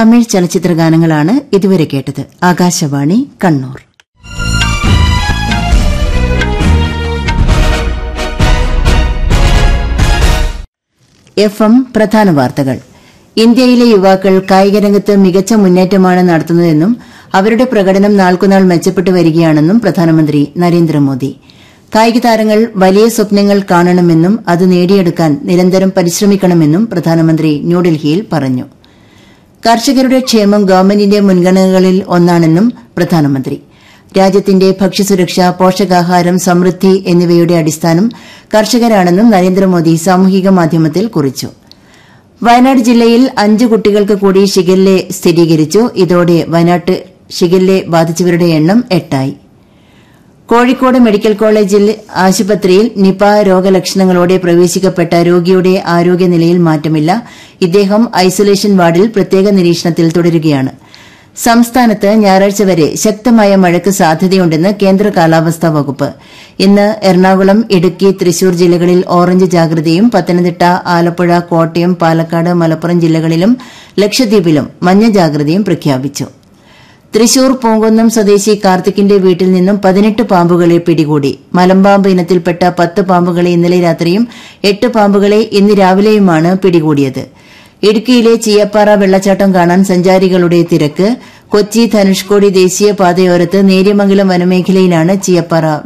തമിഴ് ചലച്ചിത്ര ഗാനങ്ങളാണ് ഇതുവരെ കേട്ടത് ആകാശവാണി കണ്ണൂർ എഫ് എം പ്രധാന വാർത്തകൾ ഇന്ത്യയിലെ യുവാക്കൾ കായികരംഗത്ത് മികച്ച മുന്നേറ്റമാണ് നടത്തുന്നതെന്നും അവരുടെ പ്രകടനം നാൾക്കുനാൾ മെച്ചപ്പെട്ടു വരികയാണെന്നും പ്രധാനമന്ത്രി നരേന്ദ്രമോദി കായിക താരങ്ങൾ വലിയ സ്വപ്നങ്ങൾ കാണണമെന്നും അത് നേടിയെടുക്കാൻ നിരന്തരം പരിശ്രമിക്കണമെന്നും പ്രധാനമന്ത്രി ന്യൂഡൽഹിയിൽ പറഞ്ഞു കർഷകരുടെ ക്ഷേമം ഗവൺമെന്റിന്റെ മുൻഗണനകളിൽ ഒന്നാണെന്നും പ്രധാനമന്ത്രി രാജ്യത്തിന്റെ ഭക്ഷ്യസുരക്ഷ പോഷകാഹാരം സമൃദ്ധി എന്നിവയുടെ അടിസ്ഥാനം കർഷകരാണെന്നും നരേന്ദ്രമോദി സാമൂഹിക മാധ്യമത്തിൽ കുറിച്ചു വയനാട് ജില്ലയിൽ അഞ്ച് കുട്ടികൾക്ക് കൂടി ഷിഗല്ലെ സ്ഥിരീകരിച്ചു ഇതോടെ വയനാട്ട് ഷിഗല്ലെ ബാധിച്ചവരുടെ എണ്ണം എട്ടായി കോഴിക്കോട് മെഡിക്കൽ കോളേജിൽ ആശുപത്രിയിൽ നിപ രോഗലക്ഷണങ്ങളോടെ പ്രവേശിക്കപ്പെട്ട രോഗിയുടെ ആരോഗ്യനിലയിൽ മാറ്റമില്ല ഇദ്ദേഹം ഐസൊലേഷൻ വാർഡിൽ പ്രത്യേക നിരീക്ഷണത്തിൽ തുടരുകയാണ് സംസ്ഥാനത്ത് ഞായറാഴ്ച വരെ ശക്തമായ മഴയ്ക്ക് സാധ്യതയുണ്ടെന്ന് കേന്ദ്ര കാലാവസ്ഥാ വകുപ്പ് ഇന്ന് എറണാകുളം ഇടുക്കി തൃശൂർ ജില്ലകളിൽ ഓറഞ്ച് ജാഗ്രതയും പത്തനംതിട്ട ആലപ്പുഴ കോട്ടയം പാലക്കാട് മലപ്പുറം ജില്ലകളിലും ലക്ഷദ്വീപിലും മഞ്ഞ ജാഗ്രതയും പ്രഖ്യാപിച്ചു തൃശൂർ പൂങ്കുന്നം സ്വദേശി കാർത്തിക്കിന്റെ വീട്ടിൽ നിന്നും പതിനെട്ട് പാമ്പുകളെ പിടികൂടി മലമ്പാമ്പ് ഇനത്തിൽപ്പെട്ട പത്ത് പാമ്പുകളെ ഇന്നലെ രാത്രിയും എട്ട് പാമ്പുകളെ ഇന്ന് രാവിലെയുമാണ് പിടികൂടിയത് ഇടുക്കിയിലെ ചീയപ്പാറ വെള്ളച്ചാട്ടം കാണാൻ സഞ്ചാരികളുടെ തിരക്ക് കൊച്ചി ധനുഷ്കോടി ദേശീയ പാതയോരത്ത് നേര്യമംഗലം വനമേഖലയിലാണ് ചീയപ്പാറ